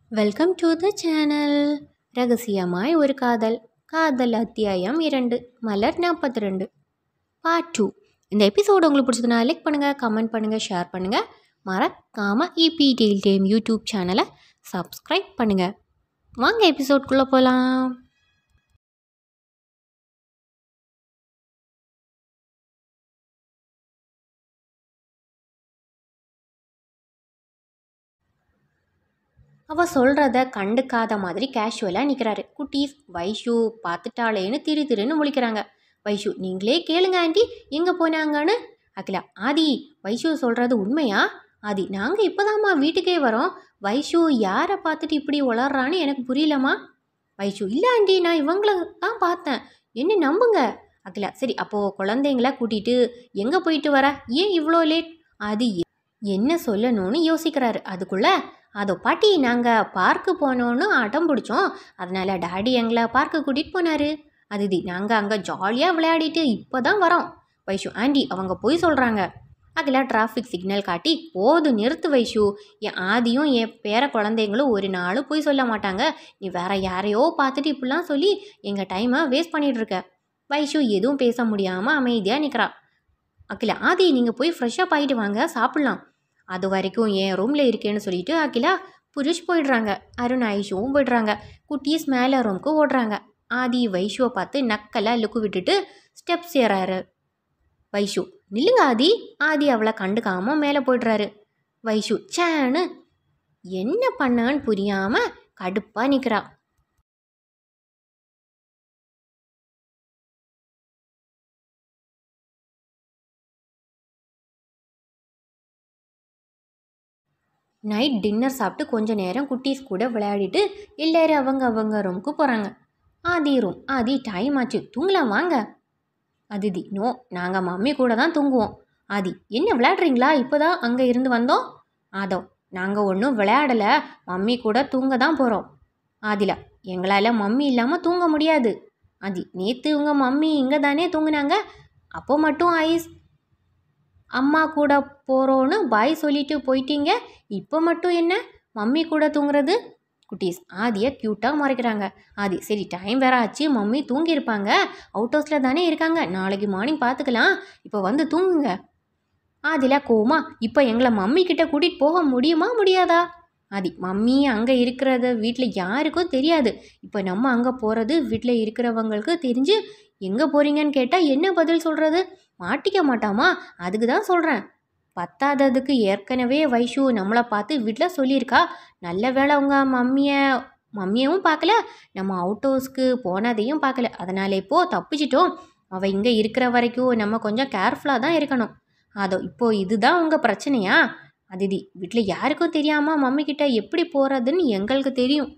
Welcome to the channel ரகசியமாய் ஒரு காதல் காதல் அத்தியாயம் இரண்டு மலர் நாற்பத்தி ரெண்டு பார்ட் டூ இந்த எபிசோடு உங்களுக்கு பிடிச்சதுன்னா லைக் பண்ணுங்கள் கமெண்ட் பண்ணுங்கள் ஷேர் பண்ணுங்கள் மறக்காமல் இபி டெய்ல் டைம் யூடியூப் சேனலை சப்ஸ்கிரைப் பண்ணுங்கள் வாங்க எபிசோட்குள்ளே போகலாம் அவ சொல்கிறத கண்டுக்காத மாதிரி கேஷுவலாக நிற்கிறாரு குட்டீஸ் வைஷு பார்த்துட்டாளேன்னு திரு திருன்னு முழிக்கிறாங்க வைஷு நீங்களே கேளுங்க ஆண்டி எங்கே போனாங்கன்னு அகிலா ஆதி வைஷு சொல்கிறது உண்மையா ஆதி நாங்கள் இப்போதாம்மா வீட்டுக்கே வரோம் வைஷு யாரை பார்த்துட்டு இப்படி உளறான்னு எனக்கு புரியலம்மா வைஷு இல்லை ஆண்டி நான் இவங்கள தான் பார்த்தேன் என்ன நம்புங்க அகிலா சரி அப்போது குழந்தைங்கள கூட்டிகிட்டு எங்கே போயிட்டு வர ஏன் இவ்வளோ லேட் ஆதி என்ன சொல்லணும்னு யோசிக்கிறாரு அதுக்குள்ளே அதோ பாட்டி நாங்கள் பார்க்கு போனோன்னு அடம் பிடிச்சோம் அதனால டாடி எங்களை பார்க்கு கூட்டிகிட்டு போனார் அதிதி நாங்கள் அங்கே ஜாலியாக விளையாடிட்டு இப்போ தான் வரோம் வைஷு ஆண்டி அவங்க போய் சொல்கிறாங்க அதில் டிராஃபிக் சிக்னல் காட்டி போது நிறுத்து வைஷு என் ஆதியும் என் பேர குழந்தைங்களும் ஒரு நாளும் போய் சொல்ல மாட்டாங்க நீ வேற யாரையோ பார்த்துட்டு இப்படிலாம் சொல்லி எங்கள் டைமை வேஸ்ட் பண்ணிட்டு இருக்க வைஷு எதுவும் பேச முடியாமல் அமைதியாக நிற்கிறா அகிலா ஆதி நீங்கள் போய் ஃப்ரெஷ்ஷப் ஆகிட்டு வாங்க சாப்பிட்லாம் அது வரைக்கும் என் ரூமில் இருக்கேன்னு சொல்லிட்டு அகிலா புருஷ் போயிடுறாங்க அருண் ஐஷுவும் போயிடுறாங்க குட்டீஸ் மேலே ரூமுக்கு ஓடுறாங்க ஆதி வைஷுவை பார்த்து நக்கலாக லுக்கு விட்டுட்டு ஸ்டெப்ஸ் ஏறாரு வைஷு நில்லுங்க ஆதி ஆதி அவளை கண்டுக்காம மேலே போயிடுறாரு வைஷு சேன்னு என்ன பண்ணான்னு புரியாம கடுப்பாக நிற்கிறா நைட் டின்னர் சாப்பிட்டு கொஞ்ச நேரம் குட்டீஸ் கூட விளையாடிட்டு எல்லாரும் அவங்க அவங்க ரூமுக்கு போகிறாங்க ஆதி ரூம் ஆதி டைம் ஆச்சு தூங்கலாம் வாங்க அதிதி நோ நாங்கள் மம்மி கூட தான் தூங்குவோம் ஆதி என்ன விளையாடுறீங்களா இப்போ தான் அங்கே இருந்து வந்தோம் ஆதோ நாங்கள் ஒன்றும் விளையாடலை மம்மி கூட தூங்க தான் போகிறோம் ஆதிலா எங்களால் மம்மி இல்லாமல் தூங்க முடியாது ஆதி நேற்று உங்கள் மம்மி இங்கே தானே தூங்குனாங்க அப்போ மட்டும் ஐஸ் அம்மா கூட போகிறோன்னு பாய் சொல்லிட்டு போயிட்டீங்க இப்போ மட்டும் என்ன மம்மி கூட தூங்குறது குட்டீஸ் ஆதியை க்யூட்டாக மறைக்கிறாங்க ஆதி சரி டைம் வேற ஆச்சு மம்மி தூங்கியிருப்பாங்க அவுட் ஹவுஸில் தானே இருக்காங்க நாளைக்கு மார்னிங் பார்த்துக்கலாம் இப்போ வந்து தூங்குங்க ஆதில கோமா இப்போ எங்களை மம்மி கிட்ட கூட்டிகிட்டு போக முடியுமா முடியாதா ஆதி மம்மி அங்கே இருக்கிறத வீட்டில் யாருக்கும் தெரியாது இப்போ நம்ம அங்கே போகிறது வீட்டில் இருக்கிறவங்களுக்கு தெரிஞ்சு எங்கே போகிறீங்கன்னு கேட்டால் என்ன பதில் சொல்கிறது மாட்டிக்க மாட்டாமா அதுக்கு தான் சொல்கிறேன் பத்தாததுக்கு ஏற்கனவே வைஷு நம்மளை பார்த்து வீட்டில் சொல்லியிருக்கா நல்ல வேளை அவங்க மம்மியை மம்மியவும் பார்க்கல நம்ம அவுட் ஹவுஸ்க்கு போனதையும் பார்க்கல அதனால இப்போ தப்பிச்சிட்டோம் அவள் இங்கே இருக்கிற வரைக்கும் நம்ம கொஞ்சம் கேர்ஃபுல்லாக தான் இருக்கணும் அதோ இப்போ இதுதான் உங்கள் பிரச்சனையா அதிதி வீட்டில் யாருக்கும் தெரியாமல் மம்மி கிட்ட எப்படி போகிறதுன்னு எங்களுக்கு தெரியும்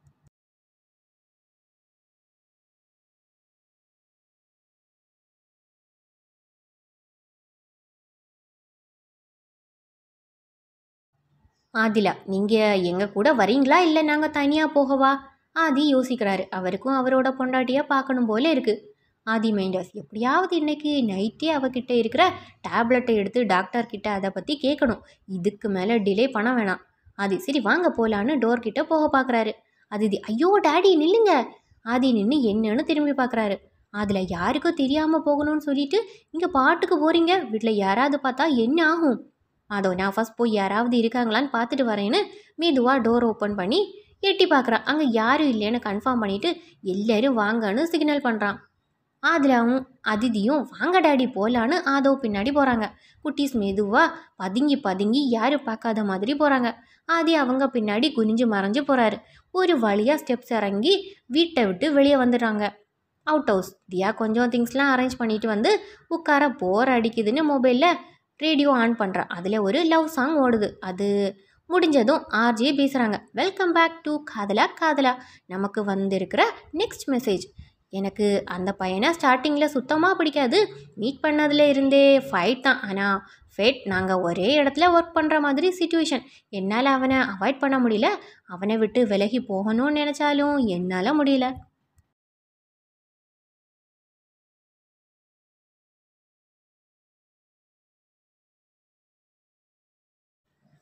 ஆதிலா நீங்கள் எங்கள் கூட வரீங்களா இல்லை நாங்கள் தனியாக போகவா ஆதி யோசிக்கிறாரு அவருக்கும் அவரோட பொண்டாட்டியாக பார்க்கணும் போல இருக்குது ஆதி மைண்டர்ஸ் எப்படியாவது இன்னைக்கு நைட்டே அவகிட்ட இருக்கிற டேப்லெட்டை எடுத்து டாக்டர் கிட்ட அதை பற்றி கேட்கணும் இதுக்கு மேலே டிலே பண்ண வேணாம் ஆதி சரி வாங்க போகலான்னு டோர் கிட்ட போக பார்க்குறாரு அதிதி ஐயோ டாடி நில்லுங்க ஆதி நின்று என்னன்னு திரும்பி பார்க்குறாரு அதில் யாருக்கும் தெரியாமல் போகணும்னு சொல்லிட்டு இங்கே பாட்டுக்கு போகிறீங்க வீட்டில் யாராவது பார்த்தா என்ன ஆகும் அதோ நான் ஃபஸ்ட் போய் யாராவது இருக்காங்களான்னு பார்த்துட்டு வரேன்னு மெதுவாக டோர் ஓப்பன் பண்ணி எட்டி பார்க்குறான் அங்கே யாரும் இல்லைன்னு கன்ஃபார்ம் பண்ணிவிட்டு எல்லோரும் வாங்கன்னு சிக்னல் பண்ணுறான் ஆதிலாவும் அதிதியும் வாங்க டாடி போகலான்னு ஆதோ பின்னாடி போகிறாங்க குட்டீஸ் மெதுவாக பதுங்கி பதுங்கி யாரும் பார்க்காத மாதிரி போகிறாங்க ஆதி அவங்க பின்னாடி குனிஞ்சு மறைஞ்சு போகிறாரு ஒரு வழியாக ஸ்டெப்ஸ் இறங்கி வீட்டை விட்டு வெளியே வந்துடுறாங்க அவுட் ஹவுஸ் தியா கொஞ்சம் திங்ஸ்லாம் அரேஞ்ச் பண்ணிட்டு வந்து உட்கார போர் அடிக்குதுன்னு மொபைலில் ரேடியோ ஆன் பண்ணுறேன் அதில் ஒரு லவ் சாங் ஓடுது அது முடிஞ்சதும் ஆர்ஜே பேசுகிறாங்க வெல்கம் பேக் டு காதலா காதலா நமக்கு வந்திருக்கிற நெக்ஸ்ட் மெசேஜ் எனக்கு அந்த பையனை ஸ்டார்டிங்கில் சுத்தமாக பிடிக்காது மீட் பண்ணதுல இருந்தே ஃபைட் தான் ஆனால் ஃபேட் நாங்கள் ஒரே இடத்துல ஒர்க் பண்ணுற மாதிரி சுச்சுவேஷன் என்னால் அவனை அவாய்ட் பண்ண முடியல அவனை விட்டு விலகி போகணும்னு நினச்சாலும் என்னால் முடியல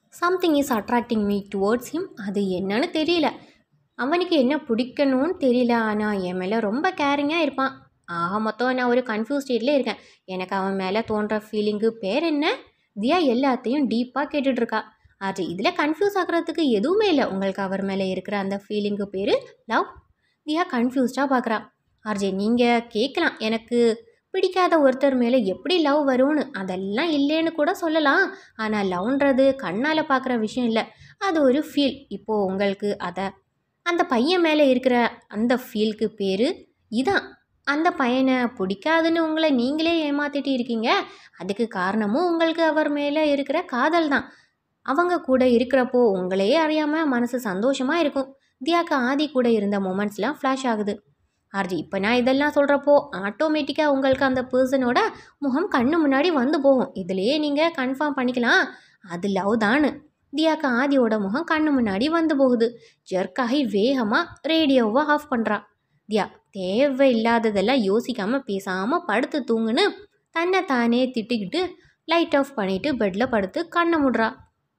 something is attracting me towards him அது என்னன்னு தெரியல அவனுக்கு என்ன பிடிக்கணும்னு தெரியல ஆனால் என் மேலே ரொம்ப கேரிங்காக இருப்பான் ஆக மொத்தம் நான் ஒரு கன்ஃபியூஸ் ஸ்டேட்லேயே இருக்கேன் எனக்கு அவன் மேலே தோன்ற ஃபீலிங்கு பேர் என்ன தியா எல்லாத்தையும் டீப்பாக கேட்டுட்ருக்கா அது இதில் கன்ஃபியூஸ் ஆகிறதுக்கு எதுவுமே இல்லை உங்களுக்கு அவர் மேலே இருக்கிற அந்த ஃபீலிங்கு பேர் லவ் தியா கன்ஃபியூஸ்டாக பார்க்குறா ஆர்ஜே நீங்கள் கேட்கலாம் எனக்கு பிடிக்காத ஒருத்தர் மேலே எப்படி லவ் வரும்னு அதெல்லாம் இல்லைன்னு கூட சொல்லலாம் ஆனால் லவ்ன்றது கண்ணால் பார்க்குற விஷயம் இல்லை அது ஒரு ஃபீல் இப்போது உங்களுக்கு அதை அந்த பையன் மேலே இருக்கிற அந்த ஃபீலுக்கு பேர் இதான் அந்த பையனை பிடிக்காதுன்னு உங்களை நீங்களே ஏமாத்திட்டு இருக்கீங்க அதுக்கு காரணமும் உங்களுக்கு அவர் மேலே இருக்கிற காதல் தான் அவங்க கூட இருக்கிறப்போ உங்களையே அறியாமல் மனசு சந்தோஷமாக இருக்கும் தியாக்கு ஆதி கூட இருந்த மொமெண்ட்ஸ்லாம் ஃப்ளாஷ் ஆகுது ஆர்ஜி இப்போ நான் இதெல்லாம் சொல்கிறப்போ ஆட்டோமேட்டிக்காக உங்களுக்கு அந்த பர்சனோட முகம் கண்ணு முன்னாடி வந்து போகும் இதுலேயே நீங்கள் கன்ஃபார்ம் பண்ணிக்கலாம் அது லவ் தான்னு தியாக்கு ஆதியோட முகம் கண்ணு முன்னாடி வந்து போகுது ஜர்க்காகி வேகமாக ரேடியோவை ஆஃப் பண்ணுறா தியா தேவையில்லாததெல்லாம் யோசிக்காமல் பேசாமல் படுத்து தூங்குன்னு தன்னை தானே திட்டிக்கிட்டு லைட் ஆஃப் பண்ணிவிட்டு பெட்டில் படுத்து கண்ணை முடுறா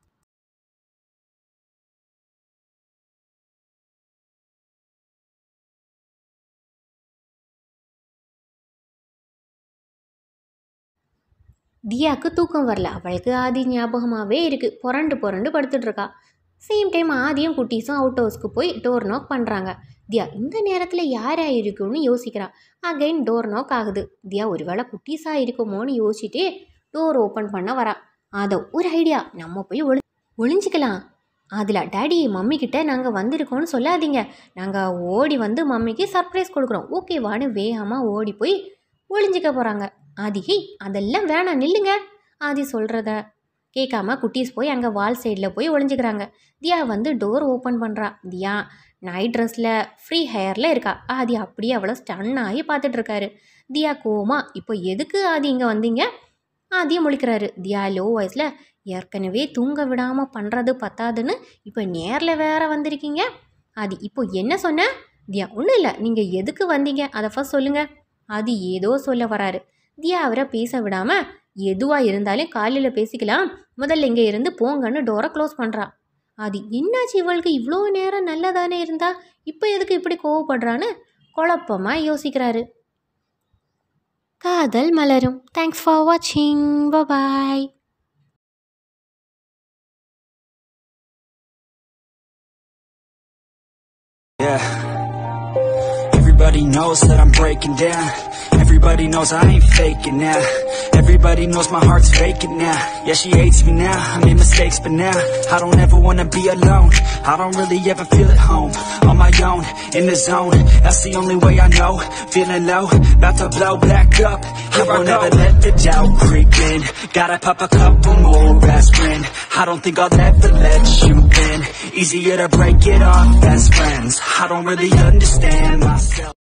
தியாவுக்கு தூக்கம் வரல அவளுக்கு ஆதி ஞாபகமாகவே இருக்குது புரண்டு புரண்டு படுத்துட்ருக்கா சேம் டைம் ஆதியும் குட்டீஸும் அவுட் ஹவுஸ்க்கு போய் டோர் நாக் பண்ணுறாங்க தியா இந்த நேரத்தில் யாராக இருக்கும்னு யோசிக்கிறா அகைன் டோர் நாக் ஆகுது தியா ஒருவேளை குட்டீஸாக இருக்குமோன்னு யோசிச்சுட்டே டோர் ஓப்பன் பண்ண வரா அதோ ஒரு ஐடியா நம்ம போய் ஒளி ஒளிஞ்சிக்கலாம் அதில் டேடி மம்மி கிட்ட நாங்கள் வந்திருக்கோம்னு சொல்லாதீங்க நாங்கள் ஓடி வந்து மம்மிக்கு சர்ப்ரைஸ் கொடுக்குறோம் ஓகேவான்னு வேகமாக ஓடி போய் ஒளிஞ்சிக்க போகிறாங்க ஆதி ஹே அதெல்லாம் வேணாம் நில்லுங்க ஆதி சொல்கிறத கேட்காம குட்டீஸ் போய் அங்கே வால் சைடில் போய் ஒளிஞ்சிக்கிறாங்க தியா வந்து டோர் ஓப்பன் பண்ணுறா தியா நைட் ட்ரெஸ்ஸில் ஃப்ரீ ஹேரில் இருக்கா ஆதி அப்படியே அவளை ஸ்டன் ஆகி பார்த்துட்டு இருக்காரு தியா கோமா இப்போ எதுக்கு ஆதி இங்கே வந்தீங்க ஆதியை முழிக்கிறாரு தியா லோ வாய்ஸில் ஏற்கனவே தூங்க விடாமல் பண்ணுறது பத்தாதுன்னு இப்போ நேரில் வேற வந்திருக்கீங்க ஆதி இப்போ என்ன சொன்ன தியா ஒன்றும் இல்லை நீங்கள் எதுக்கு வந்தீங்க அதை ஃபர்ஸ்ட் சொல்லுங்கள் ஆதி ஏதோ சொல்ல வராரு தியா அவரை பேச விடாமல் எதுவாக இருந்தாலும் காலையில் பேசிக்கலாம் முதல்ல இங்கே இருந்து போங்கன்னு டோரை க்ளோஸ் பண்ணுறா அது என்னாச்சு இவளுக்கு இவ்வளோ நேரம் நல்லதானே இருந்தா இப்போ எதுக்கு இப்படி கோவப்படுறான்னு குழப்பமாக யோசிக்கிறாரு காதல் மலரும் தேங்க்ஸ் ஃபார் வாட்சிங் பாய் Yeah. Everybody knows that I'm breaking down. Everybody knows I ain't faking now. Everybody knows my heart's faking now. Yeah, she hates me now. I made mistakes, but now I don't ever wanna be alone. I don't really ever feel at home. On my own, in the zone. That's the only way I know. Feeling low, about to blow back up. I won't ever let the doubt creep in. Gotta pop a couple more aspirin. I don't think I'll ever let you in. Easier to break it off best friends. I don't really understand myself.